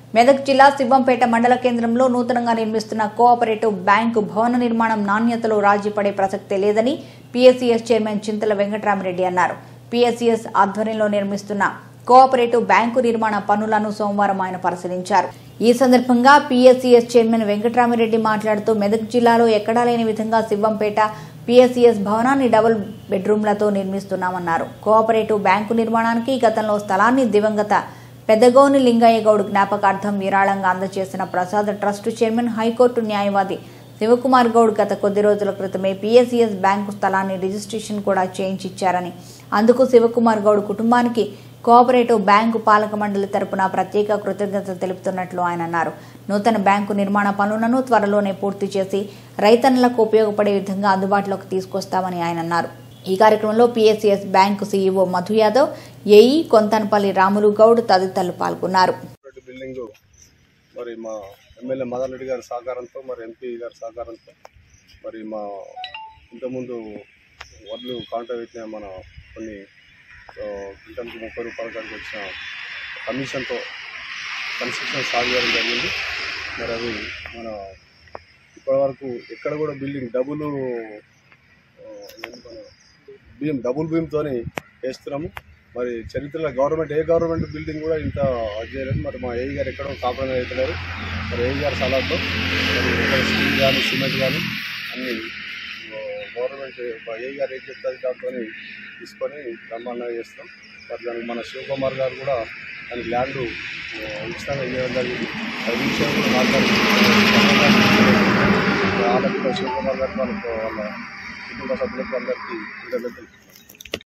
మెదక్ జిల్లా శివంపేట మండల కేంద్రంలో నూతనంగా నిర్మిస్తున్న కోఆపరేటివ్ బ్యాంకు భవన నిర్మాణం నాణ్యతలో రాజీ పడే ప్రసక్తే లేదని పీఎస్సీఎస్ చైర్మన్ చింతల వెంకటరామరెడ్డి అన్నారు పీఎస్సీఎస్ ఆధ్వర్యంలో నిర్మిస్తున్న కోఆపరేటివ్ బ్యాంకు నిర్మాణ పనులను సోమవారం ఆయన పరిశీలించారు ఈ సందర్భంగా పీఎస్సీఎస్ చైర్మన్ వెంకటరామిరెడ్డి మాట్లాడుతూ మెదక్ జిల్లాలో ఎక్కడా లేని విధంగా శివంపేట పీఎస్సీఎస్ భవనాన్ని డబుల్ బెడ్రూమ్లతో నిర్మిస్తున్నామన్నారు కోఆపరేటివ్ బ్యాంకు నిర్మాణానికి గతంలో స్థలాన్ని దివంగత పెద్దగోని లింగయ్య గౌడ్ జ్ఞాపకార్థం విరాళంగా అందజేసిన ప్రసాద్ ట్రస్ట్ చైర్మన్ హైకోర్టు న్యాయవాది శివకుమార్ గౌడ్ గత కొద్ది రోజుల క్రితమే పీఎస్సీఎస్ బ్యాంకు స్థలాన్ని రిజిస్ట్రేషన్ కూడా చేయించిచ్చారని అందుకు శివకుమార్ గౌడ్ కుటుంబానికి కోఆపరేటివ్ బ్యాంకు పాలక మండలి తరపున ప్రత్యేక కృతజ్ఞతలు తెలుపుతున్నట్లు ఆయన అన్నారు నూతన బ్యాంకు నిర్మాణ పనులను త్వరలోనే పూర్తి చేసి రైతన్నులకు ఉపయోగపడే విధంగా అందుబాటులోకి తీసుకొస్తామని ఆయన అన్నారు ఈ కార్యక్రమంలో P S C S bank C E O Madhu Yadav A E Konthanapalli Ramulu Goud తదితరులు పాల్గొన్నారు రెడ్డి బిల్డింగ్ మరి మా ఎమ్మెల్యే మదన్ రెడ్డి గారి సహకారంతో మరి ఎంపీ గారి సహకారంతో మరి మా ఇంతకుముందు వడ్లు కాంట్రా పెట్టిన మన కొన్ని ఆ, క్వింటల్కి ముప్పై రూపాయల కాడికి వచ్చిన కమిషన్తో కన్స్ట్రక్షన్ స్టార్ట్ చేయడం జరిగింది మరి అది మన ఇప్పటివరకు ఎక్కడ కూడా బిల్డింగ్ డబుల్ బీమ్ డబుల్ బీమ్తోని వేస్తున్నాము మరి చరిత్రలో గవర్నమెంట్ ఏ గవర్నమెంట్ బిల్డింగ్ కూడా ఇంత అది చేయలేదు మరి మా ఏఈ గారు ఎక్కడో కాంప్రమైజ్ అవుతున్నారు మరి ఏఈ గారి సలహాతో మరి ఎక్కడ స్టీల్ కానీ సిమెంట్ కానీ అన్ని ఆ, గవర్నమెంట్ ఏఈ గారు ఏం చెప్తుంది దాంతో తీసుకొని బ్రహ్మాండంగా చేస్తాం మరి దానికి మన శివకుమార్ గారు కూడా దానికి ల్యాండ్ ఉచితంగా ఇవ్వడం జరిగింది అది విషయం కూడా మాట్లాడుతున్నారు వాళ్ళకి కూడా శివకుమార్ గారికి వాళ్ళకు వాళ్ళ కుటుంబ సభ్యులకు అందరికీ కృతజ్ఞతలు